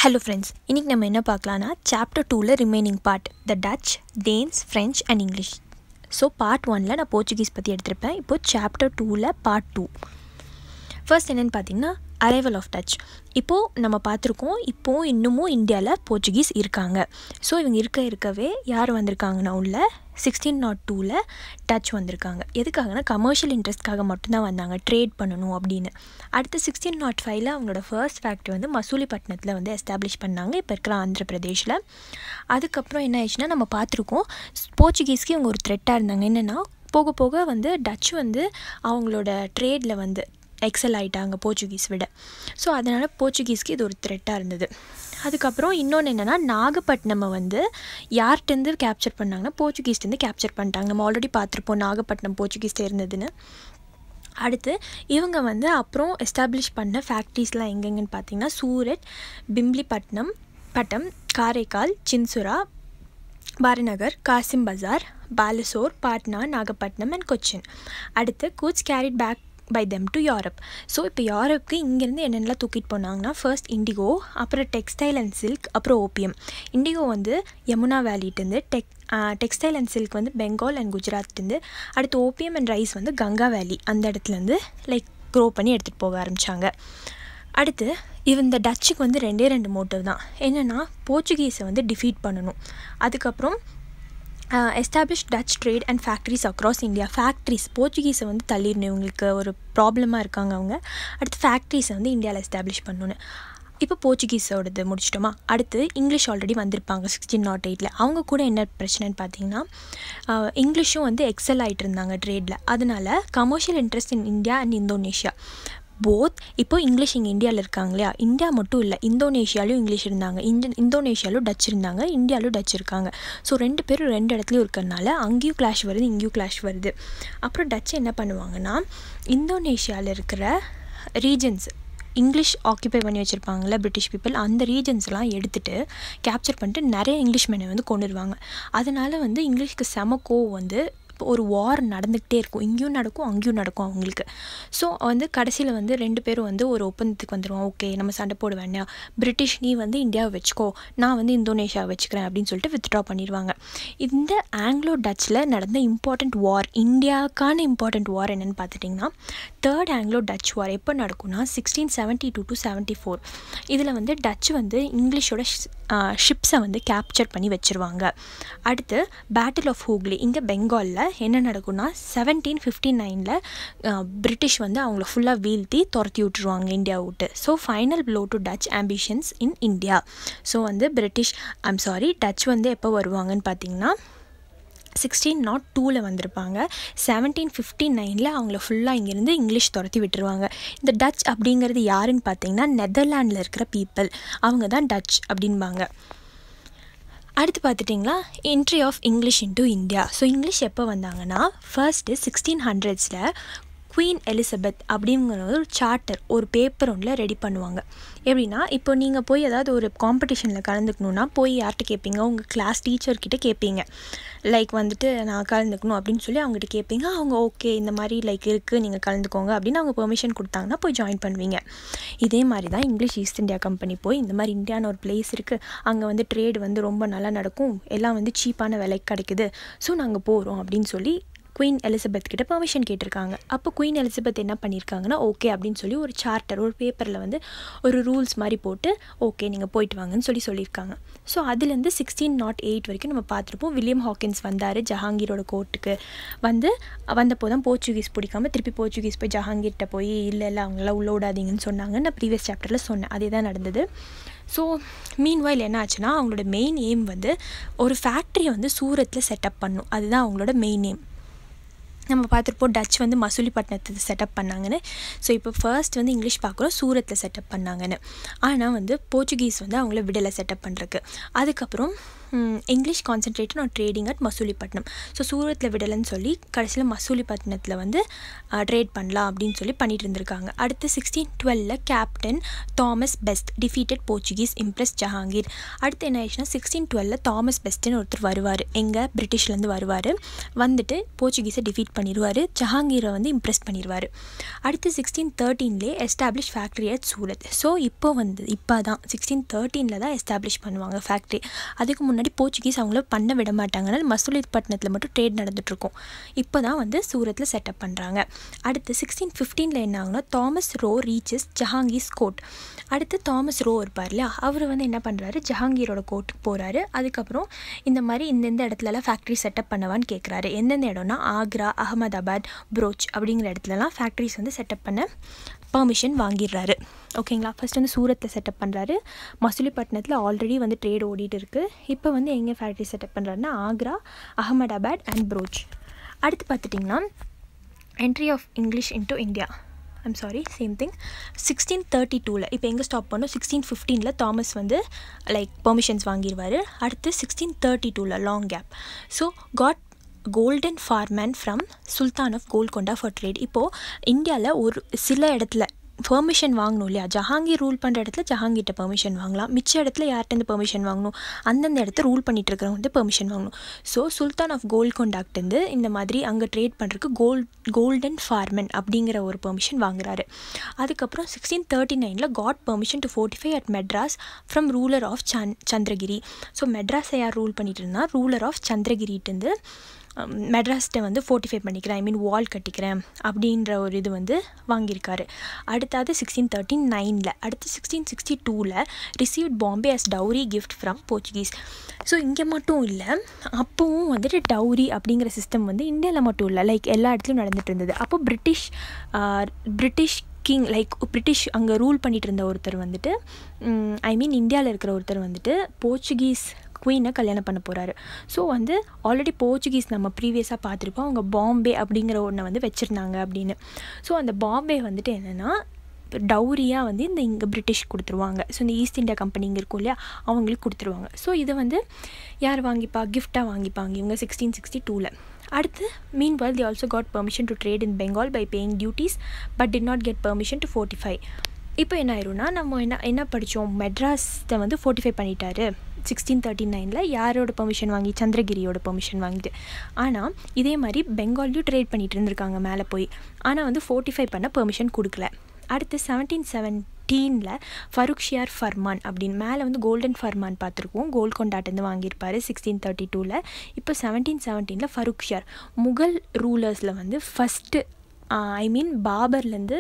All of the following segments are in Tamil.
ஹலோ ஃப்ரெண்ட்ஸ் இன்றைக்கி நம்ம என்ன பார்க்கலான்னா சாப்டர் டூவில் remaining part the Dutch Danes French and English so part ஒனில் நான் போர்ச்சுகீஸ் பற்றி எடுத்திருப்பேன் இப்போது சாப்டர் டூவில் பார்ட் டூ ஃபர்ஸ்ட் என்னென்னு பார்த்தீங்கன்னா அரைவல் ஆஃப் டச் இப்போது நம்ம பார்த்துருக்கோம் இப்போது இன்னமும் இந்தியாவில் போர்ச்சுகீஸ் இருக்காங்க ஸோ இவங்க இருக்க இருக்கவே யார் வந்திருக்காங்கன்னா உள்ள சிக்ஸ்டீன் நாட் டூவில் டச் வந்திருக்காங்க எதுக்காகனா கமர்ஷியல் இன்ட்ரெஸ்ட்காக மட்டும்தான் வந்தாங்க ட்ரேட் பண்ணணும் அப்படின்னு அடுத்து சிக்ஸ்டீன் நாட் ஃபைவ்ல அவங்களோட ஃபர்ஸ்ட் ஃபேக்ட்ரி வந்து மசூலிப்பட்டினத்தில் வந்து எஸ்டாப்ளிஷ் பண்ணாங்க இப்போ இருக்கிற ஆந்திர பிரதேஷில் அதுக்கப்புறம் என்ன ஆயிடுச்சுன்னா நம்ம பார்த்துருக்கோம் போர்ச்சுகீஸ்க்கு இவங்க ஒரு த்ரெட்டாக இருந்தாங்க என்னென்னா போக போக வந்து டச் வந்து அவங்களோட ட்ரேடில் வந்து எக்ஸல் ஆகிட்டாங்க போர்ச்சுகீஸ் விட ஸோ அதனால் போர்ச்சுகீஸ்க்கு இது ஒரு த்ரெட்டாக இருந்தது அதுக்கப்புறம் இன்னொன்று என்னென்னா நாகப்பட்டினமை வந்து யார்கிட்டேருந்து கேப்சர் பண்ணாங்கன்னா போர்ச்சுகீஸ்லேருந்து கேப்சர் பண்ணிட்டாங்க நம்ம ஆல்ரெடி பார்த்துருப்போம் நாகப்பட்டினம் போர்ச்சுகீஸ்ல இருந்ததுன்னு அடுத்து இவங்க வந்து அப்புறம் எஸ்டாப்ளிஷ் பண்ண ஃபேக்ட்ரிஸ்லாம் எங்கெங்கன்னு பார்த்தீங்கன்னா சூரட் பிம்லிப்பட்டினம் பட்டம் காரைக்கால் சின்சுரா பாரநகர் காசிம் பஜார் பாலசோர் பாட்னா நாகப்பட்டினம் அண்ட் கொச்சின் அடுத்து goods carried back by them to Europe so இப்போ யூரோப்புக்கு இங்கேருந்து என்னென்னலாம் தூக்கிட்டு போனாங்கன்னா ஃபர்ஸ்ட் இண்டிகோ அப்புறம் டெக்ஸ்டைல் அண்ட் சில்க் அப்புறம் ஓபியம் இண்டிகோ வந்து யமுனா வேலிட்டேருந்து டெக் டெக்ஸ்டைல் அண்ட் சில்க் வந்து பெங்கால் அண்ட் குஜராத்லேருந்து அடுத்து ஓபியம் அண்ட் ரைஸ் வந்து கங்கா வேலி அந்த இடத்துலேருந்து லைக் க்ரோ பண்ணி எடுத்துகிட்டு போக ஆரம்பித்தாங்க அடுத்து இவன் இந்த டச்சுக்கு வந்து ரெண்டே ரெண்டு மோட்டிவ் தான் என்னென்னா போர்ச்சுகீஸை வந்து டிஃபீட் பண்ணணும் அதுக்கப்புறம் establish Dutch trade and factories across India factories போர்ச்சுகீஸை வந்து தள்ளிடணும் இவங்களுக்கு ஒரு ப்ராப்ளமாக இருக்காங்க அவங்க அடுத்து ஃபேக்ட்ரிஸை வந்து இந்தியாவில் எஸ்டாப்ளிஷ் பண்ணணும் இப்போ போர்ச்சுகீஸோடது முடிச்சிட்டோமா அடுத்து இங்கிலீஷ் ஆல்ரெடி வந்திருப்பாங்க சிக்ஸ்டீன் நாட் எயிட்டில் அவங்க கூட என்ன பிரச்சனைன்னு பார்த்தீங்கன்னா இங்கிலீஷும் வந்து எக்ஸல் ஆகிட்டு இருந்தாங்க ட்ரேடில் அதனால commercial interest in India and Indonesia both இப்போ இங்கிலீஷ் இங்கே இந்தியாவில் இருக்காங்க இல்லையா இந்தியா மட்டும் இல்லை இந்தோனேஷியாலும் இங்கிலீஷ் இருந்தாங்க இந்த இந்தோனேஷியாலும் டச் இருந்தாங்க இந்தியாவிலும் டச் இருக்காங்க ஸோ ரெண்டு பேரும் ரெண்டு இடத்துலையும் இருக்கிறனால அங்கேயும் கிளாஷ் வருது இங்கேயும் கிளாஷ் வருது அப்புறம் டச் என்ன பண்ணுவாங்கன்னா இந்தோனேஷியாவில் இருக்கிற ரீஜன்ஸ் இங்கிலீஷ் ஆக்கியபை பண்ணி வச்சுருப்பாங்கள்ல பிரிட்டிஷ் பீப்புள் அந்த ரீஜன்ஸ்லாம் எடுத்துகிட்டு கேப்சர் பண்ணிட்டு நிறைய இங்கிலீஷ் மேனை வந்து கொண்டு வருவாங்க அதனால் வந்து இங்கிலீஷ்க்கு செம கோவம் வந்து ஒரு வார் நடந்துக்கிட்டே இருக்கும் இங்கேயும் நடக்கும் அங்கேயும் நடக்கும் அவங்களுக்கு ஸோ வந்து கடைசியில் வந்து ரெண்டு பேரும் வந்து ஒரு ஒப்பந்தத்துக்கு வந்துடுவோம் ஓகே நம்ம சண்டை போட வேண்டாம் பிரிட்டிஷ் நீ வந்து இந்தியாவை வச்சுக்கோ நான் வந்து இந்தோனேஷியாவை வச்சுக்கிறேன் அப்படின்னு சொல்லிட்டு வித்ட்ரா பண்ணிடுவாங்க இந்த ஆங்கிலோ டச்சில் நடந்த இம்பார்ட்டண்ட் வார் இந்தியாவுக்கான இம்பார்ட்டண்ட் வார் என்னென்னு பார்த்துட்டிங்கன்னா தேர்ட் ஆங்கிலோ டச் வார் எப்போ நடக்கும்னா sixteen seventy two to seventy four இதில் வந்து டச் வந்து இங்கிலீஷோட ஷிப்ஸை வந்து கேப்சர் பண்ணி வச்சுருவாங்க அடுத்து பேட்டில் ஆஃப் ஹூக்லி இங்கே பெங்காலில் என்ன நடக்கும்னா செவன்டீன் ஃபிஃப்டி நைனில் பிரிட்டிஷ் வந்து அவங்கள ஃபுல்லாக வீழ்த்தி துரத்தி விட்டுருவாங்க இந்தியா விட்டு so final blow to Dutch ambitions in India so வந்து பிரிட்டிஷ் ஐம் சாரி டச் வந்து எப்போ வருவாங்கன்னு பார்த்தீங்கன்னா சிக்ஸ்டீன் நாட் டூவில் வந்திருப்பாங்க செவன்டீன் ஃபிஃப்டி நைனில் அவங்கள ஃபுல்லாக இங்கேருந்து இங்கிலீஷ் துரத்தி விட்டுருவாங்க இந்த டச் அப்படிங்கிறது யாருன்னு பார்த்தீங்கன்னா நெதர்லாண்டில் இருக்கிற பீப்புள் அவங்க தான் டச் அப்படின்பாங்க அடுத்து பார்த்துட்டிங்களா entry of English into India so English எப்போ வந்தாங்கன்னா ஃபர்ஸ்ட்டு சிக்ஸ்டீன் ஹண்ட்ரட்ஸில் குவீன் எலிசபெத் அப்படிங்கிற ஒரு சார்ட்டர் ஒரு பேப்பர் ஒன்றில் ரெடி பண்ணுவாங்க எப்படின்னா இப்போ நீங்கள் போய் ஏதாவது ஒரு காம்படிஷனில் கலந்துக்கணுன்னா போய் யார்கிட்ட கேட்பீங்க உங்கள் கிளாஸ் டீச்சர்கிட்ட கேட்பீங்க லைக் வந்துட்டு நான் கலந்துக்கணும் அப்படின்னு சொல்லி அவங்ககிட்ட கேட்பீங்க அவங்க ஓகே இந்த மாதிரி லைக் இருக்குது நீங்கள் கலந்துக்கோங்க அப்படின்னு அவங்க பெர்மிஷன் கொடுத்தாங்கன்னா போய் ஜாயின் பண்ணுவீங்க இதே மாதிரி தான் இங்கிலீஷ் ஈஸ்ட் இந்தியா கம்பெனி போய் இந்த மாதிரி இந்தியான்னு ஒரு பிளேஸ் இருக்குது அங்கே வந்து ட்ரேட் வந்து ரொம்ப நல்லா நடக்கும் எல்லாம் வந்து சீப்பான விலைக்கு கிடைக்குது ஸோ நாங்கள் போகிறோம் அப்படின்னு சொல்லி குயின் எலிசபெத் கிட்ட பர்மிஷன் கேட்டிருக்காங்க அப்போ குயின் எலிசபெத் என்ன பண்ணியிருக்காங்கன்னா ஓகே அப்படின்னு சொல்லி ஒரு சார்ட்டர் ஒரு பேப்பரில் வந்து ஒரு ரூல்ஸ் மாதிரி போட்டு ஓகே நீங்கள் போயிட்டு வாங்கன்னு சொல்லி சொல்லியிருக்காங்க ஸோ அதுலேருந்து சிக்ஸ்டீன் நாட் எயிட் வரைக்கும் நம்ம பார்த்துருப்போம் வில்லியம் ஹாக்கின்ஸ் வந்தார் ஜஹாங்கீரோட கோர்ட்டுக்கு வந்து வந்தப்போ தான் போர்ச்சுகீஸ் பிடிக்காம திருப்பி போர்ச்சுகீஸ் போய் ஜஹாங்கீர்கிட்ட போய் இல்லை இல்லை அவங்களாம் உள்ள விடாதீங்கன்னு சொன்னாங்க நான் ப்ரீவியஸ் சாப்டரில் சொன்னேன் அதே தான் நடந்தது ஸோ மீன் வாயில் என்ன ஆச்சுன்னா அவங்களோட மெயின் எய்ம் வந்து ஒரு ஃபேக்ட்ரியை வந்து சூரத்தில் செட்டப் பண்ணும் அதுதான் அவங்களோட மெயின் எய்ம் நம்ம பார்த்துருப்போம் டச் வந்து மசூலிப்பட்டினத்தை செட்டப் பண்ணாங்கன்னு ஸோ இப்போ ஃபர்ஸ்ட் வந்து இங்கிலீஷ் பார்க்குறோம் சூரத்தில் செட்டப் பண்ணாங்கன்னு ஆனால் வந்து போர்ச்சுகீஸ் வந்து அவங்கள விடலை செட்டப் பண்ணுறக்கு அதுக்கப்புறம் English concentrated on trading at Masulipatnam so சூரத்தில் விடலைன்னு சொல்லி கடைசியில் மசூலிப்பட்டினத்தில் வந்து ட்ரேட் பண்ணலாம் அப்படின்னு சொல்லி பண்ணிட்டு இருந்திருக்காங்க அடுத்து சிக்ஸ்டீன் டுவெலில் captain Thomas Best defeated Portuguese impress Jahangir அடுத்து என்ன ஆயிடுச்சுன்னா சிக்ஸ்டீன் டுவெலில் தாமஸ் பெஸ்ட்னு ஒருத்தர் வருவார் எங்கே பிரிட்டிஷ்லேருந்து வருவார் வந்துட்டு போர்ச்சுகீஸை டிஃபீட் பண்ணிடுவார் ஜஹாங்கீரை வந்து இம்ப்ரெஸ் பண்ணிடுவார் அடுத்து சிக்ஸ்டீன் தேர்ட்டீன்லேயே establish factory at Surat so இப்போ வந்து இப்போ தான் சிக்ஸ்டீன் தேர்ட்டீனில் தான் எஸ்டாப்ளிஷ் பண்ணுவாங்க ஃபேக்ட்ரி அதுக்கு முன்னாடி போர்ச்சுகீஸ் அவங்கள பண்ண விட மாட்டாங்கன்னா மசூலிப்பட்டினத்தில் மட்டும் ட்ரேட் நடந்துகிட்ருக்கும் இப்போ தான் வந்து சூரத்தில் செட்டப் பண்ணுறாங்க அடுத்து சிக்ஸ்டீன் ஃபிஃப்டீனில் என்ன ஆகுனா Thomas Roe reaches Jahangir's court அடுத்து தாமஸ் ரோ இருப்பார் இல்லையா அவர் வந்து என்ன பண்ணுறாரு ஜஹாங்கீரோட கோர்ட்டுக்கு போகிறாரு அதுக்கப்புறம் இந்த மாதிரி இந்தந்த இடத்துலலாம் ஃபேக்ட்ரி செட்டப் பண்ணவான்னு கேட்குறாரு எந்தெந்த இடம்னா ஆக்ரா அகமதாபாத் புரோச் அப்படிங்கிற இடத்துலலாம் ஃபேக்ட்ரிஸ் வந்து செட்டப் பண்ண பர்மிஷன் வாங்கிடுறாரு ஓகேங்களா ஃபஸ்ட் வந்து சூரத்தில் செட்டப் பண்ணுறாரு மசூலிப்பட்டினத்தில் ஆல்ரெடி வந்து ட்ரேட் ஓடிட்டு இருக்குது இப்போ வந்து எங்கே ஃபேக்ட்ரி செட்டப் பண்ணுறாருன்னா ஆக்ரா அகமதாபாத் அண்ட் புரோச் அடுத்து பார்த்துட்டிங்கன்னா entry of English into India I'm sorry same thing sixteen thirty டூவில் இப்போ எங்கே ஸ்டாப் பண்ணோம் சிக்ஸ்டீன் ஃபிஃப்டீனில் தாமஸ் வந்து லைக் பெர்மிஷன்ஸ் வாங்கிடுவார் அடுத்து சிக்ஸ்டீன் தேர்ட்டி டூவில் long gap so got golden firman from sultan of Golconda for trade இப்போது இந்தியாவில் ஒரு சில இடத்துல பெர்மிஷன் வாங்கணும் இல்லையா ஜஹாங்கீர் ரூல் பண்ணுற இடத்துல ஜஹாங்கீர்ட்ட பெர்மிஷன் வாங்கலாம் மிச்ச இடத்துல யார்கிட்டருந்து பெர்மிஷன் வாங்கணும் அந்தந்த இடத்த ரூல் பண்ணிட்டு இருக்கிறவங்க வந்து பெர்மிஷன் வாங்கணும் ஸோ சுல்தான் ஆஃப் கோல்கொண்டாக்டேருந்து இந்த மாதிரி அங்கே ட்ரேட் பண்ணுறதுக்கு கோல் கோல்டன் ஃபார்மன் அப்படிங்கிற ஒரு பெர்மிஷன் வாங்குறாரு அதுக்கப்புறம் சிக்ஸ்டீன் தேர்ட்டி நைனில் got permission to fortify at Madras from ruler of Chan Chandragiri so மெட்ராஸை யார் ரூல் பண்ணிட்டு இருந்தால் ரூலர் ஆஃப் சந்திரகிரிட்டேருந்து மெட்ராஸ்ட்டை வந்து ஃபோர்ட்டிஃபை பண்ணிக்கிறேன் ஐ மீன் வால் கட்டிக்கிறேன் அப்படின்ற ஒரு இது வந்து வாங்கியிருக்காரு அடுத்தது சிக்ஸ்டீன் தேர்ட்டின் நைனில் அடுத்து சிக்ஸ்டீன் சிக்ஸ்டி டூவில் received Bombay as dowry gift from Portuguese so இங்கே மட்டும் இல்லை அப்போவும் வந்துட்டு டவுரி அப்படிங்கிற சிஸ்டம் வந்து இந்தியாவில் மட்டும் இல்லை லைக் எல்லா இடத்துலையும் நடந்துட்டு இருந்தது அப்போ British British king like British அங்கே ரூல் பண்ணிகிட்டு இருந்த ஒருத்தர் வந்துட்டு ஐ மீன் இந்தியாவில் இருக்கிற ஒருத்தர் வந்துட்டு போர்ச்சுகீஸ் குவீனை கல்யாணம் பண்ண போகிறாரு ஸோ வந்து ஆல்ரெடி போர்ச்சுகீஸ் நம்ம ப்ரீவியஸாக பார்த்துருப்போம் அவங்க பாம்பே அப்படிங்கிற ஒன்றை வந்து வச்சுருந்தாங்க அப்படின்னு ஸோ அந்த பாம்பே வந்துட்டு என்னென்னா டவுரியாக வந்து இந்த இங்கே பிரிட்டிஷ் கொடுத்துருவாங்க ஸோ இந்த ஈஸ்ட் இந்தியா கம்பெனி இங்கே இருக்கும் இல்லையா அவங்களுக்கு கொடுத்துருவாங்க ஸோ இதை வந்து யார் வாங்கிப்பா கிஃப்டாக வாங்கிப்பாங்க இவங்க சிக்ஸ்டீன் சிக்ஸ்டி டூவில் அடுத்து meanwhile they also got permission to trade in Bengal by paying duties but did not get permission to fortify இப்போ என்ன ஆயிரும்னா நம்ம என்ன என்ன படித்தோம் மெட்ராஸை வந்து ஃபோர்ட்டிஃபை பண்ணிட்டாரு சிக்ஸ்டீன் தேர்ட்டி நைனில் யாரோட பெர்மிஷன் வாங்கி சந்திரகிரியோட பெர்மிஷன் வாங்கிட்டு ஆனால் இதே மாதிரி பெங்கால்லையும் ட்ரேட் பண்ணிகிட்டு இருந்திருக்காங்க மேலே போய் ஆனால் வந்து ஃபோர்ட்டிஃபை பண்ண பெர்மிஷன் கொடுக்கல அடுத்து செவன்டீன் செவன்டீனில் ஃபருக்ஷியார் ஃபர்மான் அப்படின்னு மேலே வந்து கோல்டன் ஃபர்மான் பார்த்துருக்கோம் கோல்கொண்டாட்டேருந்து வாங்கியிருப்பாரு சிக்ஸ்டீன் தேர்ட்டி டூவில் இப்போ செவன்டீன் செவன்டீனில் ஃபருக்ஷியார் முகல் ரூலர்ஸில் வந்து ஃபஸ்ட்டு ஐ மீன் பாபர்லேருந்து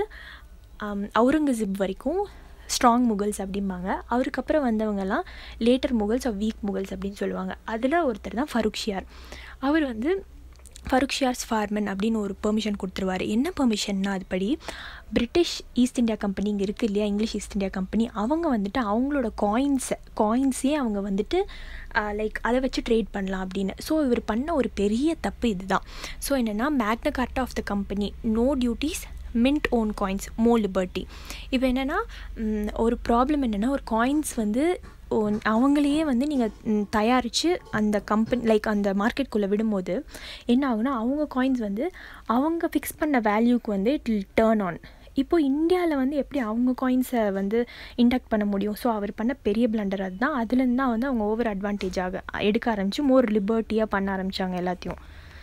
அவுரங்கசீப் வரைக்கும் ஸ்ட்ராங் முகல்ஸ் அப்படிம்பாங்க அவருக்கு அப்புறம் வந்தவங்கலாம் later Mughals of weak Mughals அப்படின்னு சொல்லுவாங்க அதில் ஒருத்தர் தான் ஃபருக்ஷியார் அவர் வந்து ஃபருக்ஷியார்ஸ் ஃபார்மன் அப்படின்னு ஒரு பெர்மிஷன் கொடுத்துருவார் என்ன பெர்மிஷன்னா அதுபடி பிரிட்டிஷ் ஈஸ்ட் இந்தியா கம்பெனி இங்கே இருக்குது இல்லையா இங்கிலீஷ் ஈஸ்ட் இந்தியா கம்பெனி அவங்க வந்துட்டு அவங்களோட காயின்ஸை காயின்ஸே அவங்க வந்துட்டு லைக் அதை வச்சு ட்ரேட் பண்ணலாம் அப்படின்னு ஸோ இவர் பண்ண ஒரு பெரிய தப்பு இதுதான் ஸோ என்னென்னா Magna Carta of the company no duties mint own coins more liberty இப்போ என்னென்னா ஒரு ப்ராப்ளம் என்னென்னா ஒரு காயின்ஸ் வந்து அவங்களையே வந்து நீங்கள் தயாரித்து அந்த கம்பெனி லைக் அந்த மார்க்கெட்குள்ளே விடும்போது என்ன ஆகுனா அவங்க காயின்ஸ் வந்து அவங்க ஃபிக்ஸ் பண்ண வேல்யூக்கு வந்து இட் வில் டேர்ன் ஆன் இப்போது இந்தியாவில் வந்து எப்படி அவங்க காயின்ஸை வந்து இண்டக்ட் பண்ண முடியும் ஸோ அவர் பண்ண பெரிய பிளண்டர் அதுதான் அதுலேருந்து தான் வந்து அவங்க ஓவர் அட்வான்டேஜாக எடுக்க ஆரம்பித்து மோர் லிபர்ட்டியாக பண்ண ஆரம்பித்தாங்க எல்லாத்தையும்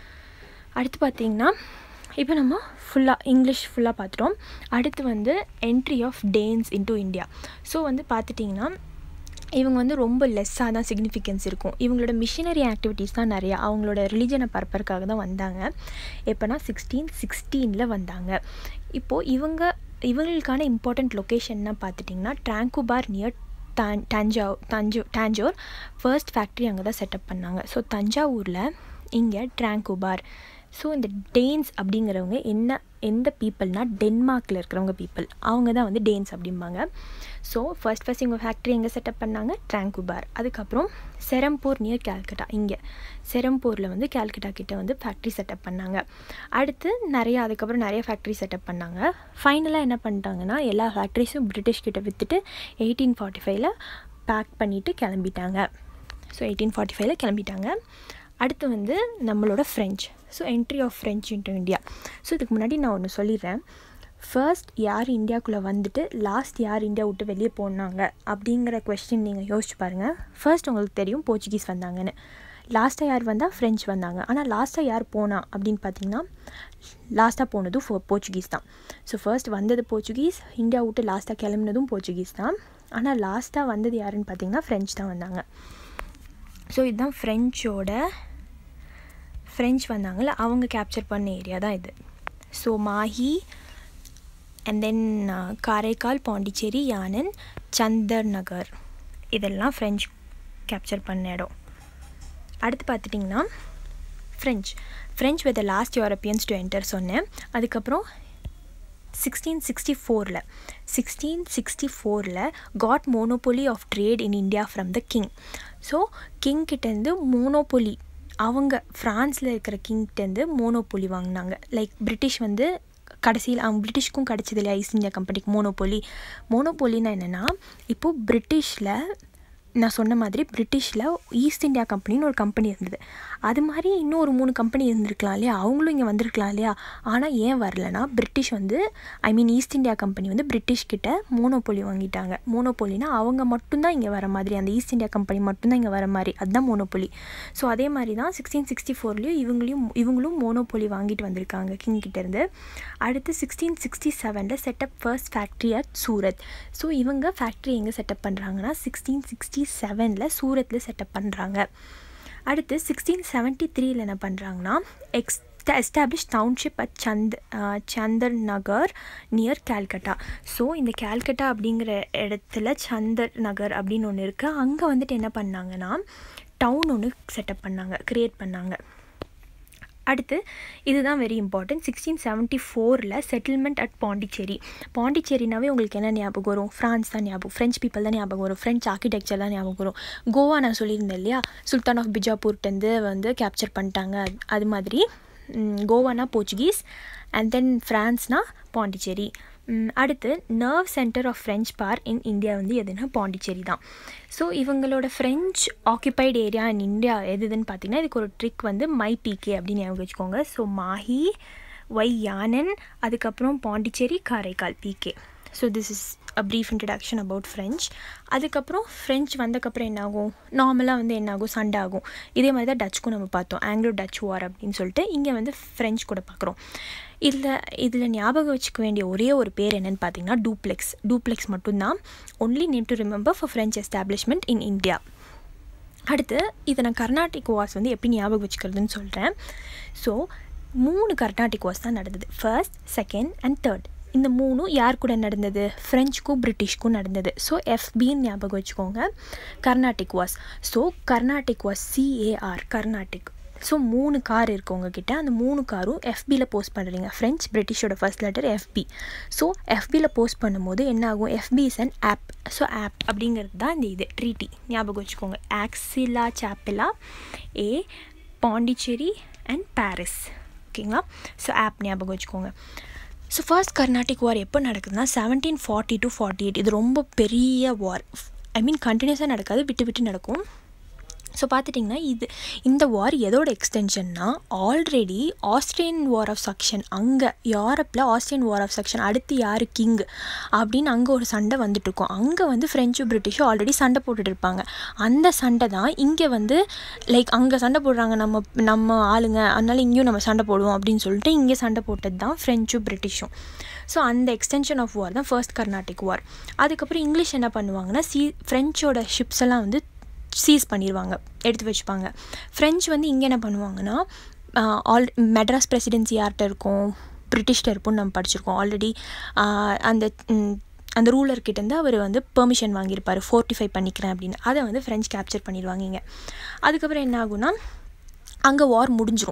அடுத்து பார்த்திங்கன்னா இப்போ நம்ம ஃபுல்லாக இங்கிலீஷ் ஃபுல்லாக பார்த்துட்டோம் அடுத்து வந்து entry of Danes into India so வந்து பார்த்துட்டிங்கன்னா இவங்க வந்து ரொம்ப லெஸ்ஸாக தான் சிக்னிஃபிகன்ஸ் இருக்கும் இவங்களோட மிஷினரி ஆக்டிவிட்டீஸ் தான் நிறையா அவங்களோட ரிலிஜனை பரப்பறக்காக தான் வந்தாங்க எப்போனா சிக்ஸ்டீன் சிக்ஸ்டீனில் வந்தாங்க இப்போது இவங்க இவங்களுக்கான இம்பார்ட்டண்ட் லொக்கேஷன்னா பார்த்துட்டிங்கன்னா ட்ராங்குபார் நியர் தான் தஞ்சாவூர் தஞ்சூ டாஞ்சோர் ஃபர்ஸ்ட் ஃபேக்ட்ரி அங்கே தான் செட்டப் பண்ணாங்க ஸோ தஞ்சாவூரில் இங்கே ட்ராங்குபார் ஸோ இந்த டேன்ஸ் அப்படிங்கிறவங்க என்ன எந்த பீப்புள்னால் டென்மார்க்கில் இருக்கிறவங்க பீப்புள் அவங்க தான் வந்து டேன்ஸ் அப்படிம்பாங்க ஸோ ஃபர்ஸ்ட் ஃபர்ஸ்ட் இவங்க ஃபேக்ட்ரி எங்கே செட்டப் பண்ணாங்க ட்ராங்குபார் அதுக்கப்புறம் செரம்பூர் நியர் கேல்கட்டா இங்கே செரம்பூரில் வந்து கேல்கட்டா கிட்ட வந்து ஃபேக்ட்ரி செட்டப் பண்ணாங்க அடுத்து நிறையா அதுக்கப்புறம் நிறைய ஃபேக்ட்ரி செட்டப் பண்ணாங்க ஃபைனலாக என்ன பண்ணிட்டாங்கன்னா எல்லா ஃபேக்ட்ரிஸும் பிரிட்டிஷ் கிட்ட விற்றுட்டு எயிட்டீன் ஃபார்ட்டி ஃபைவ்ல பேக் பண்ணிவிட்டு கிளம்பிட்டாங்க ஸோ எயிட்டீன் ஃபார்ட்டி ஃபைவ்ல கிளம்பிட்டாங்க அடுத்து வந்து நம்மளோட French so entry of French into India so இதுக்கு முன்னாடி நான் ஒன்று சொல்லிடுறேன் ஃபர்ஸ்ட் யார் இந்தியாவுக்குள்ளே வந்துட்டு லாஸ்ட் யார் இந்தியா விட்டு வெளியே போனாங்க அப்படிங்கிற கொஸ்டின் நீங்கள் யோசிச்சு பாருங்கள் ஃபர்ஸ்ட் உங்களுக்கு தெரியும் போர்ச்சுகீஸ் வந்தாங்கன்னு லாஸ்ட்டாக யார் வந்தால் ஃப்ரெஞ்ச் வந்தாங்க ஆனால் லாஸ்ட்டாக யார் போனா அப்படின்னு பார்த்தீங்கன்னா லாஸ்ட்டாக போனதும் ஃபோ போர்ச்சுகீஸ் தான் ஸோ ஃபர்ஸ்ட் வந்தது போர்ச்சுகீஸ் இந்தியா விட்டு லாஸ்ட்டாக கிளம்புனதும் போர்ச்சுகீஸ் தான் ஆனால் லாஸ்ட்டாக வந்தது யாருன்னு பார்த்தீங்கன்னா ஃப்ரெஞ்ச் தான் வந்தாங்க ஸோ இதுதான் ஃப்ரெஞ்சோட ஃப்ரெஞ்ச் வந்தாங்கள்ல அவங்க கேப்சர் பண்ண ஏரியா தான் இது so Mahe and then Karaikal Pondicherry Yanam Chandernagar இதெல்லாம் ஃப்ரெஞ்ச் கேப்சர் பண்ண இடம் அடுத்து பார்த்துட்டிங்கன்னா French French with last Europeans to enter சொன்னேன் அதுக்கப்புறம் சிக்ஸ்டீன் சிக்ஸ்டி ஃபோரில் சிக்ஸ்டீன் சிக்ஸ்டி ஃபோரில் got monopoly of trade in India from the king so king கிட்டேருந்து மோனோபொலி அவங்க ஃப்ரான்ஸில் இருக்கிற கிங்கிட்டேருந்து மோனோபொலி வாங்கினாங்க லைக் பிரிட்டிஷ் வந்து கடைசியில் அவங்க பிரிட்டிஷ்க்கும் கிடச்சது இல்லையா ஈஸ்ட் இந்தியா கம்பெனிக்கு மோனோபொலி மோனோபொலின்னா என்னென்னா இப்போது பிரிட்டிஷில் நான் சொன்ன மாதிரி பிரிட்டிஷில் ஈஸ்ட் இந்தியா கம்பெனின்னு ஒரு கம்பெனி இருந்தது அது மாதிரி இன்னும் ஒரு மூணு கம்பெனி இருந்திருக்கலாம் இல்லையா அவங்களும் இங்கே வந்திருக்கலாம் இல்லையா ஆனால் ஏன் வரலனா பிரிட்டிஷ் வந்து I mean East India company வந்து பிரிட்டிஷ் கிட்ட மோனோபொலி வாங்கிட்டாங்க மோனோபொலினா அவங்க மட்டும்தான் இங்கே வர மாதிரி அந்த ஈஸ்ட் இந்தியா கம்பெனி மட்டும்தான் இங்கே வர மாதிரி அதுதான் மோனோபொலி ஸோ அதே மாதிரி தான் சிக்ஸ்டீன் சிக்ஸ்டி ஃபோர்லேயும் இவங்களையும் இவங்களும் மோனோபொலி வாங்கிட்டு வந்திருக்காங்க கிங் கிட்டேருந்து அடுத்து சிக்ஸ்டீன் சிக்ஸ்டி செவனில் setup first factory at Surat so இவங்க ஃபேக்ட்ரி எங்கே செட்டப் பண்ணுறாங்கன்னா சிக்ஸ்டீன் சிக்ஸ்டி செவனில் சூரத்தில் செட்டப் பண்ணுறாங்க அடுத்து சிக்ஸ்டீன் செவன்ட்டி த்ரீல என்ன பண்ணுறாங்கன்னா ex establish township at Chand Chandernagar near Calcutta so இந்த கேல்கட்டா அப்படிங்கிற இடத்துல சந்தர் நகர் அப்படின்னு ஒன்று இருக்குது அங்கே வந்துட்டு என்ன பண்ணாங்கன்னா டவுன் ஒன்று செட்டப் பண்ணாங்க க்ரியேட் பண்ணாங்க அடுத்து இதுதான் வெரி இம்பார்ட்டன்ட் சிக்ஸ்டீன் செவன்ட்டி ஃபோரில் செட்டில்மெண்ட் அட் பாண்டிச்சேரி பாண்டிச்சேரினாவே உங்களுக்கு என்ன ஞாபகம் வரும் ஃப்ரான்ஸ் தான் ஞாபகம் ஃப்ரெஞ்ச் பீப்பிள் தான் ஞாபகம் வரும் ஃப்ரெஞ்ச் ஆர்கிடெக்சர் தான் ஞாபகம் வரும் கோவா நான் சொல்லியிருந்தேன் இல்லையா சுல்தான் ஆஃப் பிஜாப்பூர்ட்டேருந்து வந்து கேப்சர் பண்ணிட்டாங்க அது மாதிரி கோவானா போர்ச்சுகீஸ் அண்ட் தென் ஃப்ரான்ஸ்னா பாண்டிச்சேரி அடுத்து nerve centre of French power in India வந்து எதுனா பாண்டிச்சேரி தான் ஸோ இவங்களோட French occupied area in India எதுன்னு பார்த்தீங்கன்னா இதுக்கு ஒரு ட்ரிக் வந்து மை பிகே அப்படின்னு ஞாபகம் வச்சுக்கோங்க ஸோ மாஹி ஒய் யானன் அதுக்கப்புறம் பாண்டிச்சேரி காரைக்கால் பிகே so this is a brief introduction about French அதுக்கப்புறம் ஃப்ரெஞ்ச் வந்தக்கப்புறம் என்னாகும் நார்மலாக வந்து என்னாகும் சண்டை ஆகும் இதே மாதிரி தான் டச்சுக்கும் நம்ம பார்த்தோம் ஆங்கிலோ டச் வார் அப்படின்னு சொல்லிட்டு இங்கே வந்து ஃப்ரெஞ்ச் கூட பார்க்குறோம் இதில் இதில் ஞாபகம் வச்சுக்க வேண்டிய ஒரே ஒரு பேர் என்னென்னு பார்த்தீங்கன்னா டூப்ளெக்ஸ் டூப்ளெக்ஸ் மட்டும்தான் only name to remember for French establishment in India அடுத்து இதை நான் கர்நாடிக் வார்ஸ் வந்து எப்படி ஞாபகம் வச்சுக்கிறதுன்னு சொல்கிறேன் ஸோ மூணு கர்நாடிக் வார்ஸ் தான் நடந்தது ஃபர்ஸ்ட் செகண்ட் அண்ட் தேர்ட் இந்த மூணும் யார் கூட நடந்தது ஃப்ரெஞ்சுக்கும் பிரிட்டிஷ்க்கும் நடந்தது ஸோ எஃபின்னு ஞாபகம் வச்சுக்கோங்க Carnatic was so Carnatic was CAR Carnatic so மூணு கார் இருக்குது உங்ககிட்ட அந்த மூணு காரும் எஃபியில் போஸ்ட் பண்ணுறீங்க ஃப்ரெஞ்ச் பிரிட்டிஷோட ஃபர்ஸ்ட் லெட்டர் எஃபி ஸோ எஃபியில் போஸ்ட் பண்ணும்போது என்ன ஆகும் FB is an app so app அப்படிங்கிறது தான் இந்த இது ட்ரீட்டி ஞாபகம் வச்சுக்கோங்க Aix la Chapelle uh Pondicherry and Paris ஓகேங்களா ஸோ ஆப் ஞாபகம் வச்சுக்கோங்க ஸோ ஃபர்ஸ்ட் கர்நாடிக் வார் எப்போ நடக்குதுன்னா seventeen forty to forty eight இது ரொம்ப பெரிய வார் ஐ மீன் கண்டினியூஸாக நடக்காது விட்டு விட்டு நடக்கும் ஸோ பார்த்துட்டிங்கன்னா இது இந்த வார் எதோட எக்ஸ்டென்ஷன்னா already Austrian war of succession அங்கே யூரோப்பில் ஆஸ்திரியன் வார் ஆஃப் சக்ஷன் அடுத்து யார் கிங் அப்படின்னு அங்கே ஒரு சண்டை வந்துட்டுருக்கோம் அங்கே வந்து ஃப்ரெஞ்சும் பிரிட்டிஷும் ஆல்ரெடி சண்டை போட்டுட்டு இருப்பாங்க அந்த சண்டை தான் இங்கே வந்து லைக் அங்கே சண்டை போடுறாங்க நம்ம நம்ம ஆளுங்க அதனால இங்கேயும் நம்ம சண்டை போடுவோம் அப்படின்னு சொல்லிட்டு இங்கே சண்டை போட்டது தான் ஃப்ரெஞ்சும் பிரிட்டிஷும் ஸோ அந்த எக்ஸ்டென்ஷன் ஆஃப் வார் தான் ஃபர்ஸ்ட் கர்நாடிக் வார் அதுக்கப்புறம் இங்கிலீஷ் என்ன பண்ணுவாங்கன்னா சி ஃப்ரெஞ்சோட ஷிப்ஸ் எல்லாம் வந்து சீஸ் பண்ணிடுவாங்க எடுத்து வச்சுப்பாங்க ஃப்ரெஞ்ச் வந்து இங்கே என்ன பண்ணுவாங்கன்னா ஆல் மெட்ராஸ் பிரசிடென்சி யார்கிட்ட இருக்கும் பிரிட்டிஷ்கிட்ட இருக்கும்னு நம்ம படிச்சிருக்கோம் ஆல்ரெடி அந்த அந்த ரூலர்கிட்டேருந்து அவர் வந்து பெர்மிஷன் வாங்கியிருப்பார் ஃபோர்ட்டிஃபை பண்ணிக்கிறேன் அப்படின்னு அதை வந்து ஃப்ரெஞ்ச் கேப்சர் பண்ணிடுவாங்க இங்கே அதுக்கப்புறம் என்ன ஆகும்னா அங்கே வார் முடிஞ்சிரும்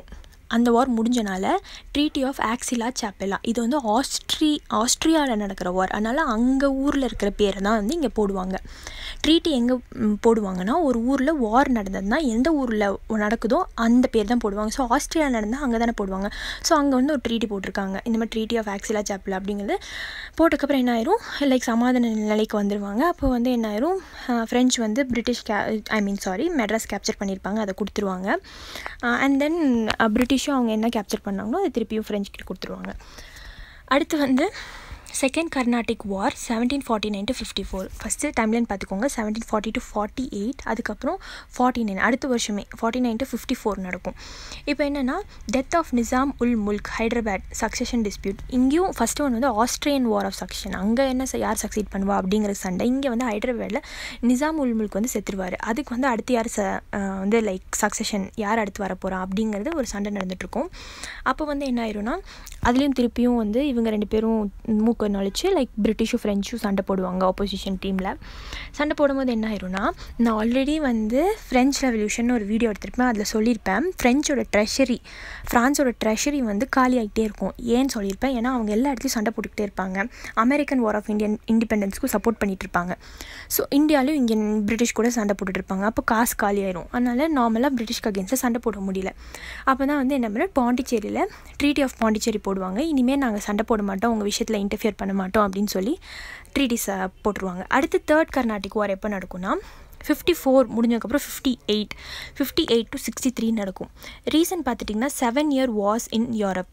அந்த வார் முடிஞ்சனால ட்ரீட்டி ஆஃப் ஆக்சிலா சாப்பெல்லா இது வந்து ஆஸ்ட்ரி ஆஸ்ட்ரியாவில் நடக்கிற வார் அதனால் அங்கே ஊரில் இருக்கிற பேரை தான் வந்து இங்கே போடுவாங்க ட்ரீட்டி எங்கே போடுவாங்கன்னா ஒரு ஊரில் வார் நடந்ததுன்னா எந்த ஊரில் நடக்குதோ அந்த பேர் தான் போடுவாங்க ஸோ ஆஸ்திரேலியா நடந்தால் அங்கே தானே போடுவாங்க ஸோ அங்கே வந்து ஒரு ட்ரீட்டி போட்டிருக்காங்க இந்த மாதிரி ட்ரீட்டி ஆஃப் ஆக்சிலா சாப்பிள் அப்படிங்கிறது போட்டதுக்கப்புறம் என்ன ஆயிரும் லைக் சமாதான நிலைக்கு வந்துடுவாங்க அப்போ வந்து என்ன ஆயிரும் ஃப்ரெஞ்ச் வந்து பிரிட்டிஷ் கே I mean sorry Madras capture பண்ணியிருப்பாங்க அதை கொடுத்துருவாங்க அண்ட் தென் பிரிட்டிஷும் அவங்க என்ன கேப்சர் பண்ணாங்களோ அதை திருப்பியும் ஃப்ரெஞ்சுக்கிட்ட கொடுத்துருவாங்க அடுத்து வந்து second Carnatic war seventeen forty nine to fifty four first timeline பார்த்துக்கோங்க seventeen forty to forty eight அதுக்கப்புறம் ஃபார்ட்டி நைன் அடுத்த வருஷமே forty nine to fifty four நடக்கும் இப்போ என்னென்னா death of Nizam ul Mulk Hyderabad succession dispute இங்கேயும் ஃபஸ்ட்டு ஒன் வந்து ஆஸ்ட்ரியன் வார் ஆஃப் சக்ஷன் அங்கே என்ன யார் சக்சீட் பண்ணுவா அப்படிங்கிற சண்டை இங்கே வந்து ஹைதராபாத்தில் நிசாம் உல் முல்க் வந்து செத்துருவார் அதுக்கு வந்து அடுத்து யார் ச வந்து லைக் சக்சஷன் யார் அடுத்து வர போகிறா அப்படிங்கிறது ஒரு சண்டை நடந்துகிட்ருக்கும் அப்போ வந்து என்ன ஆயிரும்னா அதுலேயும் திருப்பியும் வந்து இவங்க ரெண்டு பேரும் மூக்கு நாலேஜ் லைக் பிரிட்டிஷும் ஃப்ரெஞ்சும் சண்டை போடுவாங்க ஆப்போசிஷன் டீமில் சண்டை போடும்போது என்ன ஆயிரும்னா நான் ஆல்ரெடி வந்து ஃப்ரெஞ்ச் ரெவல்யூஷன் ஒரு வீடியோ எடுத்திருப்பேன் அதில் சொல்லியிருப்பேன் ஃப்ரெஞ்சோட ட்ரெஷரி ஃப்ரான்ஸோட ட்ரெஷரி வந்து காலி ஆகிட்டே இருக்கும் ஏன்னு சொல்லியிருப்பேன் ஏன்னா அவங்க எல்லா இடத்துலையும் சண்டை போட்டுக்கிட்டே இருப்பாங்க அமெரிக்கன் வார் ஆஃப் இந்தியன் இண்டிபெண்டன்ஸ்க்கு சப்போர்ட் பண்ணிட்டு இருப்பாங்க ஸோ இந்தியாவிலும் இங்கே பிரிட்டிஷ் கூட சண்டை போட்டுட்டு இருப்பாங்க அப்போ காசு காலி ஆயிரும் அதனால் நார்மலாக பிரிட்டிஷ்க்கு அகேன்ஸ்டாக சண்டை போட முடியல அப்போ தான் வந்து என்ன பண்ண பாண்டிச்சேரியில் ட்ரீட்டி ஆஃப் பாண்டிச்சேரி போடுவாங்க இனிமேல் நாங்கள் சண்டை போட மாட்டோம் உங்கள் விஷயத்தில் இன்டர்ஃபியர் பண்ண மாட்டோம் அப்படின்னு சொல்லி ட்ரீட்டிஸை போட்டுருவாங்க அடுத்து தேர்ட் கர்நாடிக் வார் எப்போ நடக்கும்னா ஃபிஃப்டி ஃபோர் முடிஞ்சதுக்கப்புறம் fifty eight fifty eight to sixty three நடக்கும் ரீசன் பார்த்துட்டிங்கன்னா seven year wars in Europe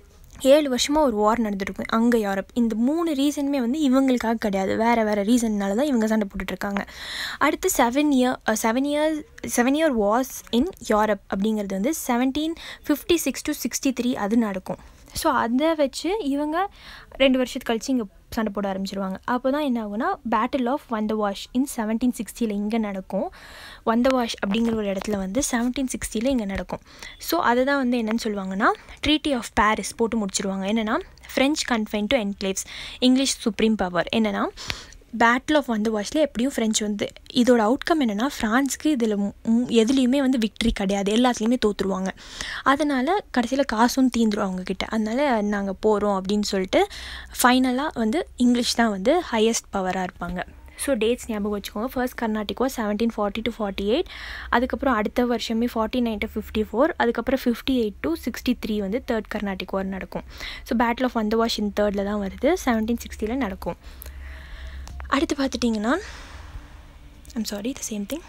ஏழு வருஷமாக ஒரு வார் நடந்துருக்கும் அங்கே யூரப் இந்த மூணு ரீசனுமே வந்து இவங்களுக்காக கிடையாது வேறு வேறு ரீசன்னால தான் இவங்க சண்டை போட்டுட்ருக்காங்க அடுத்து seven year seven year seven year wars in Europe அப்படிங்கிறது வந்து seventeen fifty six to sixty three அது நடக்கும் ஸோ அதை வச்சு இவங்க ரெண்டு வருஷத்து கழிச்சு இங்கே சண்டை போட ஆரம்பிச்சிருவாங்க அப்போ தான் என்ன ஆகுனா battle of Wandiwash in seventeen சிக்ஸ்டியில் இங்கே நடக்கும் வந்த வாஷ் அப்படிங்கிற ஒரு இடத்துல வந்து செவன்டீன் சிக்ஸ்டியில் இங்கே நடக்கும் ஸோ அதை தான் வந்து என்னென்னு சொல்லுவாங்கன்னா ட்ரீட்டி ஆஃப் பாரிஸ் போட்டு முடிச்சிருவாங்க என்னென்னா French confine to enclaves English supreme power என்னென்னா பேட்டில் ஆஃப் வந்து வாஷில் எப்படியும் ஃப்ரெஞ்ச் வந்து இதோட அவுட்கம் என்னென்னா ஃப்ரான்ஸ்க்கு இதில் எதுலேயுமே வந்து விக்ட்ரி கிடையாது எல்லாத்துலேயுமே தோற்றுருவாங்க அதனால் கடைசியில் காசும் தீந்துரும் அவங்கக்கிட்ட அதனால் நாங்கள் போகிறோம் அப்படின்னு சொல்லிட்டு ஃபைனலாக வந்து இங்கிலீஷ் தான் வந்து ஹையஸ்ட் பவராக இருப்பாங்க ஸோ டேட்ஸ் ஞாபகம் வச்சுக்கோங்க ஃபர்ஸ்ட் கர்நாடிகோ seventeen forty to forty eight அதுக்கப்புறம் அடுத்த வருஷமே forty nine to fifty four அதுக்கப்புறம் fifty eight to sixty three வந்து தேர்ட் கர்நாடிக் வார் நடக்கும் so battle of Wandiwash in தேர்டில் தான் வருது செவன்டீன் சிக்ஸ்டியில் நடக்கும் அடுத்து பார்த்துட்டிங்கன்னா I'm sorry the same thing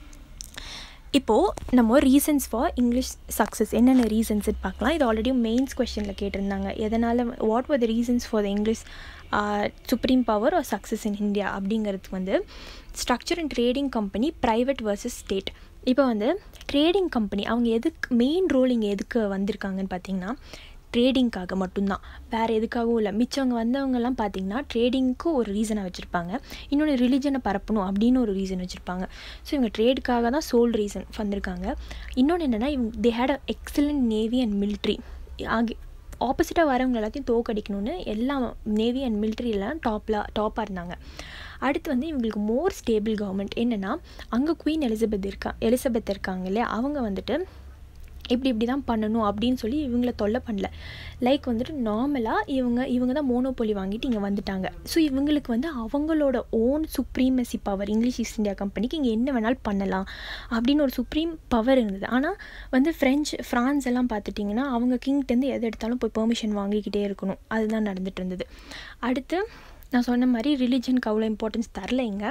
இப்போது நம்ம ரீசன்ஸ் ஃபார் இங்கிலீஷ் சக்ஸஸ் என்னென்ன ரீசன்ஸ் பார்க்கலாம் இது ஆல்ரெடி மெயின்ஸ் கொஷனில் கேட்டிருந்தாங்க எதனால் what were the reasons for the English supreme power are success in India அப்படிங்கிறதுக்கு வந்து structure and trading company private versus state இப்போ வந்து ட்ரேடிங் கம்பெனி அவங்க எதுக்கு மெயின் ரோல் இங்கே எதுக்கு வந்திருக்காங்கன்னு பார்த்தீங்கன்னா ட்ரேடிங்க்காக மட்டும்தான் வேறு எதுக்காகவும் இல்லை மிச்சவங்க வந்தவங்கலாம் பார்த்திங்கன்னா ட்ரேடிங்க்கு ஒரு ரீசனை வச்சுருப்பாங்க இன்னொன்று ரிலிஜனை பரப்பணும் அப்படின்னு ஒரு ரீசன் வச்சுருப்பாங்க ஸோ இவங்க ட்ரேடுக்காக தான் சோல் ரீசன் வந்திருக்காங்க இன்னொன்று என்னென்னா இவங்க they had a excellent navy and military ஆகி ஆப்போசிட்டாக வரவங்க எல்லாத்தையும் தோக்கடிக்கணும்னு எல்லா நேவி அண்ட் மிலிட்ரியெல்லாம் டாப்பில் டாப்பாக இருந்தாங்க அடுத்து வந்து இவங்களுக்கு மோர் ஸ்டேபிள் கவர்மெண்ட் என்னென்னா அங்கே குவீன் எலிசபெத் இருக்கா எலிசபெத் இருக்காங்க இல்லையா அவங்க வந்துட்டு இப்படி இப்படி தான் பண்ணணும் அப்படின்னு சொல்லி இவங்கள தொல்லை பண்ணல லைக் வந்துட்டு நார்மலாக இவங்க இவங்க தான் மோனோபொலி வாங்கிட்டு இங்கே வந்துட்டாங்க ஸோ இவங்களுக்கு வந்து அவங்களோட own supremacy power English East India கம்பெனிக்கு இங்கே என்ன வேணாலும் பண்ணலாம் அப்படின்னு ஒரு சுப்ரீம் பவர் இருந்தது ஆனால் வந்து ஃப்ரெஞ்ச் ஃப்ரான்ஸ் எல்லாம் பார்த்துட்டிங்கன்னா அவங்க கிங்ட்டேருந்து எது எடுத்தாலும் போய் பெர்மிஷன் வாங்கிக்கிட்டே இருக்கணும் அதுதான் நடந்துட்டு இருந்தது அடுத்து நான் சொன்ன மாதிரி ரிலிஜனுக்கு அவ்வளோ இம்பார்ட்டன்ஸ் தரல இங்கே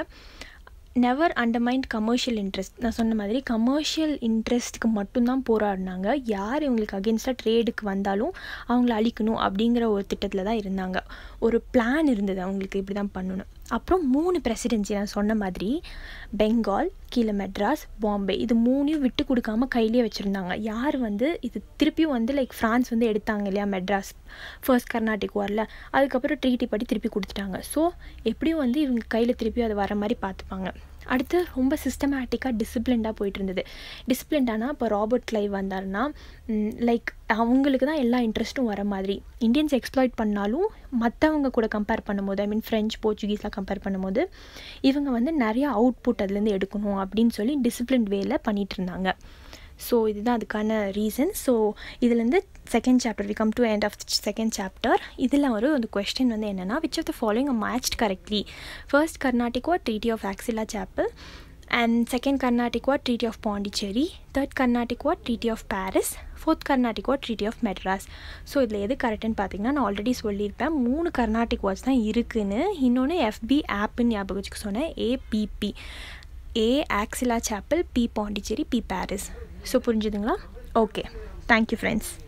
நெவர் அண்டர்மைண்ட் கமர்ஷியல் இன்ட்ரெஸ்ட் நான் சொன்ன மாதிரி கமர்ஷியல் இன்ட்ரெஸ்ட்டுக்கு மட்டும்தான் போராடினாங்க யார் இவங்களுக்கு அகேன்ஸ்டாக ட்ரேடுக்கு வந்தாலும் அவங்கள அழிக்கணும் அப்படிங்கிற ஒரு திட்டத்தில் தான் இருந்தாங்க ஒரு பிளான் இருந்தது அவங்களுக்கு இப்படி தான் பண்ணணும் அப்புறம் மூணு பிரசிடென்சி நான் சொன்ன மாதிரி பெங்கால் கீழே மெட்ராஸ் பாம்பே இது மூணையும் விட்டு கொடுக்காம கையிலே வச்சுருந்தாங்க யார் வந்து இது திருப்பியும் வந்து லைக் ஃப்ரான்ஸ் வந்து எடுத்தாங்க இல்லையா மெட்ராஸ் ஃபர்ஸ்ட் கர்நாடிக் வாரில் அதுக்கப்புறம் ட்ரீட்டி படி திருப்பி கொடுத்துட்டாங்க ஸோ எப்படியும் வந்து இவங்க கையில் திருப்பியும் அது வர மாதிரி பார்த்துப்பாங்க அடுத்து ரொம்ப சிஸ்டமேட்டிக்காக டிசிப்ளின்டாக போயிட்டு இருந்தது டிசிப்ளின்டானா இப்போ ராபர்ட் கிளைவ் வந்தாருன்னா லைக் அவங்களுக்கு தான் எல்லா இன்ட்ரெஸ்ட்டும் வர மாதிரி இந்தியன்ஸ் எக்ஸ்ப்ளாய்ட் பண்ணாலும் மற்றவங்க கூட கம்பேர் பண்ணும்போது ஐ மீன் ஃப்ரெஞ்ச் போர்ச்சுகீஸ்லாம் கம்பேர் பண்ணும்போது இவங்க வந்து நிறைய அவுட்புட் அதுலேருந்து எடுக்கணும் அப்படின்னு சொல்லி டிசிப்ளின் வேல பண்ணிகிட்டு இருந்தாங்க ஸோ இதுதான் அதுக்கான ரீசன் ஸோ இதுலேருந்து second chapter we come to end of second chapter இதில் ஒரு அந்த கொஸ்டின் வந்து என்னென்னா which of the following matched correctly first Carnatic treaty of Aix la Chapelle and second Carnatic what Treaty of Pondicherry third Carnatic what Treaty of Paris fourth Carnatic what treaty of Madras so இதில் எது கரெக்டுன்னு பார்த்தீங்கன்னா நான் ஆல்ரெடி சொல்லியிருப்பேன் மூணு கர்நாடிக் வாட்ச் தான் இருக்குன்னு இன்னொன்று எஃபி ஆப்புன்னு ஞாபகம் வச்சுக்க சொன்னேன் APP A Aix la Chapelle P Pondicherry P Paris so புரிஞ்சுதுங்களா ஓகே தேங்க்யூ ஃப்ரெண்ட்ஸ்